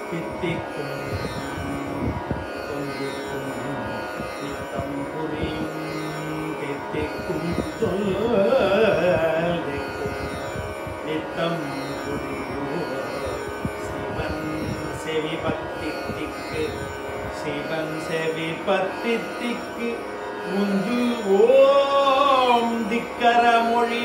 தித்திக்கும் தொந்திக்கும் நித்தம் புரியும் தித்திக்கும் தொல்லைக்கும் நித்தம் புரியும் சிவன் செவி பத்திக்கு சிவன் செவி பத்திக்கு முந்து ஓம் திக்கர மொழி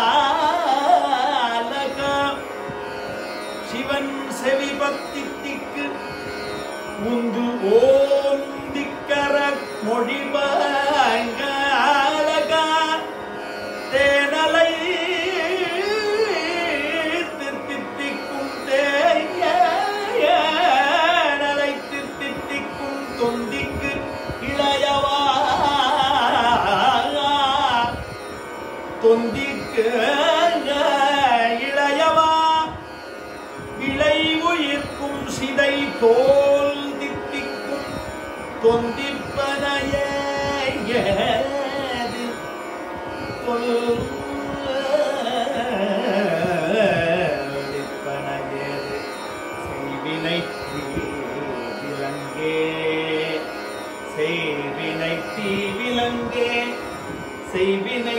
பாலகம் சிவன் செவி பத்திக்கு முந்து ஓம் திக்கர மொழி பாலகா தேனலை தித்திக்கும் தேயலை தித்திக்கும் தொந்திக்கு இளையவா தொந்திக்கு இளையவா இளை உயிர்க்கும் சிதை தோல் தித்திக்கும் தொந்திப்பனையே ஏது தொல்லிப்பனையேது செய்வினை தீவிலங்கே செய்வினை தீவிலங்கே செய்வினை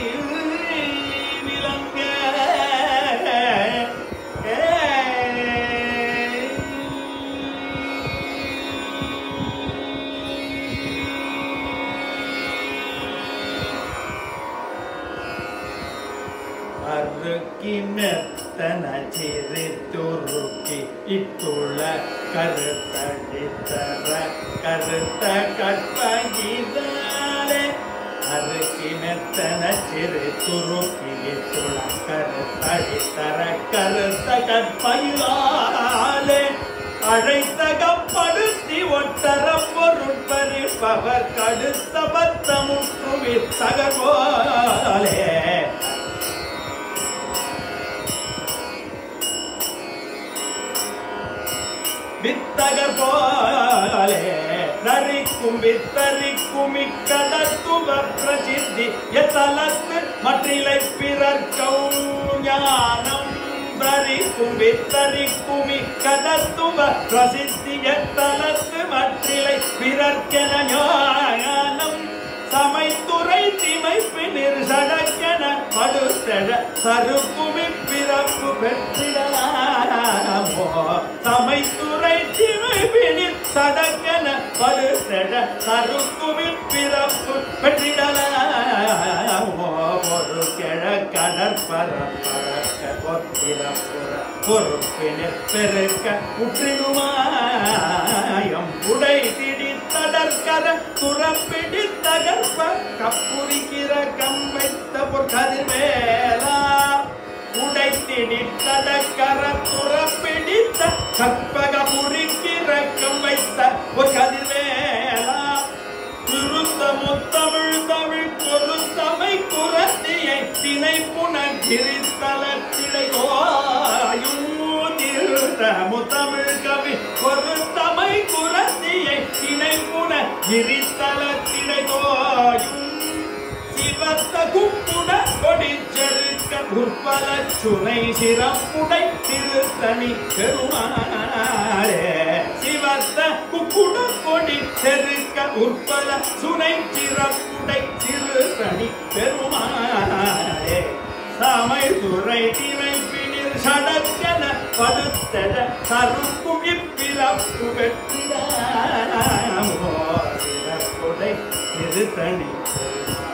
தீவிலங்கே அருக்கி மெத்தன சிறு துருக்கி இட்டுள்ள கருத்தடித்தர கருத்த கற்பகிதாலே அருக்கி மெத்தன சிறு துருக்கி இட்டுள்ள கருத்தடித்தர கருத்த கற்பகிதாலே அழைத்தகப்படுத்தி ஒட்டர பொருட்பறிப்பவர் கடுத்த பத்தமுற்றுவி தகவலே வித்தகர் போலே நரிக்கும் வித்தரிக்கும் இக்கடத்துவ பிரசித்தி எத்தலத்து மற்றிலை பிறர்க்கும் ஞானம் தரிக்கும் வித்தரிக்கும் இக்கடத்துவ பிரசித்தி எத்தலத்து மற்றிலை பிறர்க்கென ஞானம் சமைத்துறை திமைப்பினிர் சடக்கென படுத்தட சருக்குமி பிறப்பு பெற்றிடலாமோ சமைத்துறை திமைப்பினிர் சடக்கென படுத்தட சருக்குமி பிறப்பு பெற்றிடலாமோ ஒரு கிழ கடற்பர பறக்க கொத்திரப்புற பொறுப்பினிர் பெருக்க உற்றிடுமாயம் உடை திடித்தடற்கர துறப்பிடி தகர்ப்ப கப்புரிக்கிற கம்பைத்த பொற்கதிர்வேலா உடைத்திடி தடக்கர துறப்பிடித்த கற்பக புரிக்கிற கம்பைத்த பொற்கதிர்வேலா திருத்த முத்தமிழ் தமிழ் பொருத்தமை குரத்தியை திணை புனகிரித்தலத்திடை கோயும் திருத்த முத்தமிழ் கவி பொருத்தமை குரத்தியை திணை புன கிரித்தலத்திடை கோயும் சிவத்த குப்புட கொடிச்செருக்க உற்பல சுனை சிறப்புடை திருத்தணி பெருமாளே சிவத்த குப்புட கொடி செருக்க உற்பல சுனை சிறப்புடை திருத்தணி பெருமாளே சமை துறை திணைப்பினில் சடக்கென படுத்தட சருக்கும் இப்பிறப்பு வெற்றிடாமோ சிறப்புடை திருத்தணி பெருமாளே